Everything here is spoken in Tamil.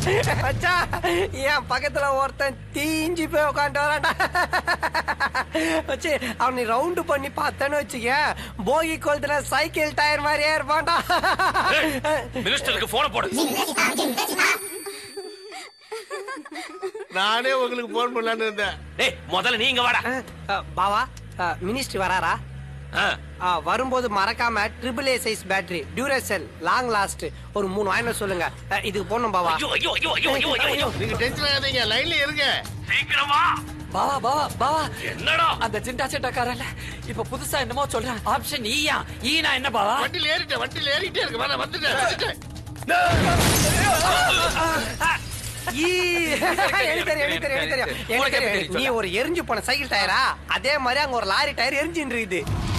மச்சான் என் பக்கத்துல ஒருத்தன் தீஞ்சு போய் உட்காந்து வரான்டா வச்சு அவனை ரவுண்டு பண்ணி பார்த்தேன்னு வச்சுக்க போகி கொளுத்துல சைக்கிள் டயர் மாதிரியே இருப்பான்டா மினிஸ்டருக்கு போன போடு நானே உங்களுக்கு போன் பண்ணலான்னு இருந்தேன் டேய் முதல்ல நீங்க வாடா அஹ், பாவா மினிஸ்டர் வராரா ஆ, ஆ, வரும்போது மறக்காம triple A size battery Duracell long last ஒரு மூணு வாங்கின சொல்லுங்க அஹ், இதுக்கு போடணும் பாவா ஐயோ ஐயோ ஐயோ ஐயோ ஐயோ ஐயோ, ஐயோ நீங்க டென்ஷன் ஆகாதீங்க லைன்ல இருங்க சீக்கிரமா பாவா பாவா பாவா என்னடா அந்த சிண்டா சிட்டாக்காரல்ல இப்ப புதுசா என்னமோ சொல்றான் ஆப்ஷன் ஈயா ஈனா என்ன பாவா வண்டியில ஏறிட்டேன் வண்டியில ஏறிட்டே இருக்கு வேணா வந்துட்டேன் வந்துட்டேன். ஈ, எனக்கு தெரியும், எனக்கு தெரியும், எனக்கு தெரியும். எனக்கு தெரியும். நீ ஒரு எரிஞ்சு போன சைக்கிள் டயரா அதே மாதிரி அங்க ஒரு லாரி டயர் எரிஞ்சுட்டு இருக்குது